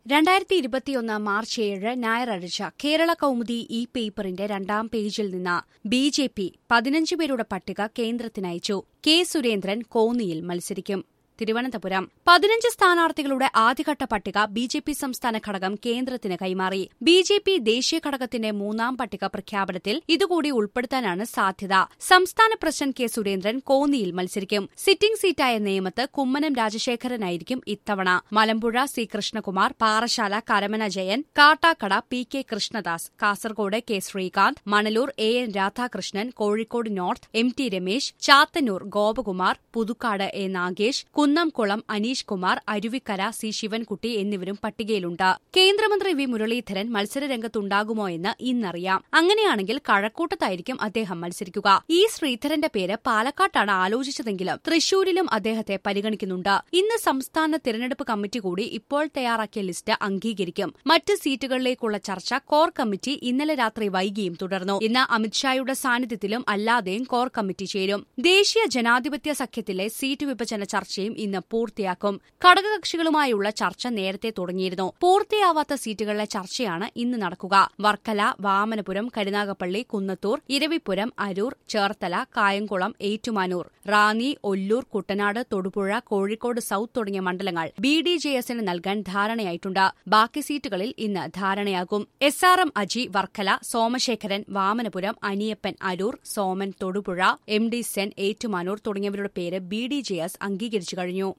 രണ്ടായിരത്തി ഇരുപത്തിയൊന്ന് മാർച്ച് ഏഴ് ഞായറാഴ്ച കേരള കൗമുദി ഈ പേപ്പറിന്റെ രണ്ടാം പേജിൽ നിന്ന് ബി ജെ പി പതിനഞ്ച് പേരുടെ പട്ടിക കേന്ദ്രത്തിനയച്ചു കെ സുരേന്ദ്രൻ കോന്നിയിൽ മത്സരിക്കും തിരുവനന്തപുരം പതിനഞ്ച് സ്ഥാനാർത്ഥികളുടെ ആദ്യഘട്ട പട്ടിക ബി ജെ പി സംസ്ഥാന ഘടകം കേന്ദ്രത്തിന് കൈമാറി ബി ജെ പി ദേശീയ ഘടകത്തിന്റെ മൂന്നാം പട്ടിക പ്രഖ്യാപനത്തിൽ ഇതുകൂടി ഉൾപ്പെടുത്താനാണ് സാധ്യത സംസ്ഥാന പ്രസിഡന്റ് കെ സുരേന്ദ്രൻ കോന്നിയിൽ മത്സരിക്കും സിറ്റിംഗ് സീറ്റായ നേമത്ത് കുമ്മനം രാജശേഖരനായിരിക്കും ഇത്തവണ Malampuzha C Krishnakumar Parassala Karamana Jayan Kattakada P K Krishnadas Kasaragod K Sreekanth Manalur A N Radhakrishnan Kozhikode north M T Ramesh Chathannoor Gopakumar Puthukkad A Nagesh Kunnamkulam Aneesh Kumar Aruvikkara C Sivankutty എന്നിവരും പട്ടികയിലുണ്ട് കേന്ദ്രമന്ത്രി വി മുരളീധരൻ മത്സരരംഗത്തുണ്ടാകുമോ എന്ന് ഇന്നറിയാം അങ്ങനെയാണെങ്കിൽ കഴക്കൂട്ടത്തായിരിക്കും അദ്ദേഹം മത്സരിക്കുക ഈ ശ്രീധരന്റെ പേര് പാലക്കാട്ടാണ് ആലോചിച്ചതെങ്കിലും തൃശൂരിലും അദ്ദേഹത്തെ പരിഗണിക്കുന്നുണ്ട് ഇന്ന് സംസ്ഥാന തിരഞ്ഞെടുപ്പ് കമ്മിറ്റി കൂടി ഇപ്പോൾ തയ്യാറാക്കിയ ലിസ്റ്റ് അംഗീകരിക്കും മറ്റ് സീറ്റുകളിലേക്കുള്ള ചർച്ച കോർ കമ്മിറ്റി ഇന്നലെ രാത്രി വൈകിയും തുടർന്നു ഇന്ന് അമിത്ഷായുടെ സാന്നിധ്യത്തിലും അല്ലാതെയും കോർ കമ്മിറ്റി ചേരും ദേശീയ ജനാധിപത്യ സഖ്യത്തിലെ സീറ്റ് വിഭജന ചർച്ചയും ഇന്ന് പൂർത്തിയാക്കും ഘടകകക്ഷികളുമായുള്ള ചർച്ച നേരത്തെ തുടങ്ങിയിരുന്നു പൂർത്തിയാവാത്ത സീറ്റുകളിലെ ചർച്ചയാണ് ഇന്ന് നടക്കുക വർക്കല വാമനപുരം കരുനാഗപ്പള്ളി കുന്നത്തൂർ ഇരവിപുരം അരൂർ ചേർത്തല കായംകുളം ഏറ്റുമാനൂർ റാന്നി ഒല്ലൂർ കുട്ടനാട് തൊടുപുഴ കോഴിക്കോട് സൌത്ത് തുടങ്ങിയ മണ്ഡലങ്ങൾ ബി ഡി ജെ എസിന് നൽകാൻ ധാരണയായിട്ടുണ്ട് ബാക്കി സീറ്റുകളിൽ ഇന്ന് ധാരണയാകും S R M Aji Varkala Somasekharan Vamanapuram Aniyappan Aroor Soman Thodupuzha M D Sen Ettumanoor തുടങ്ങിയവരുടെ പേര് ബി ഡി ജെ എസ് അംഗീകരിച്ചു കഴിഞ്ഞു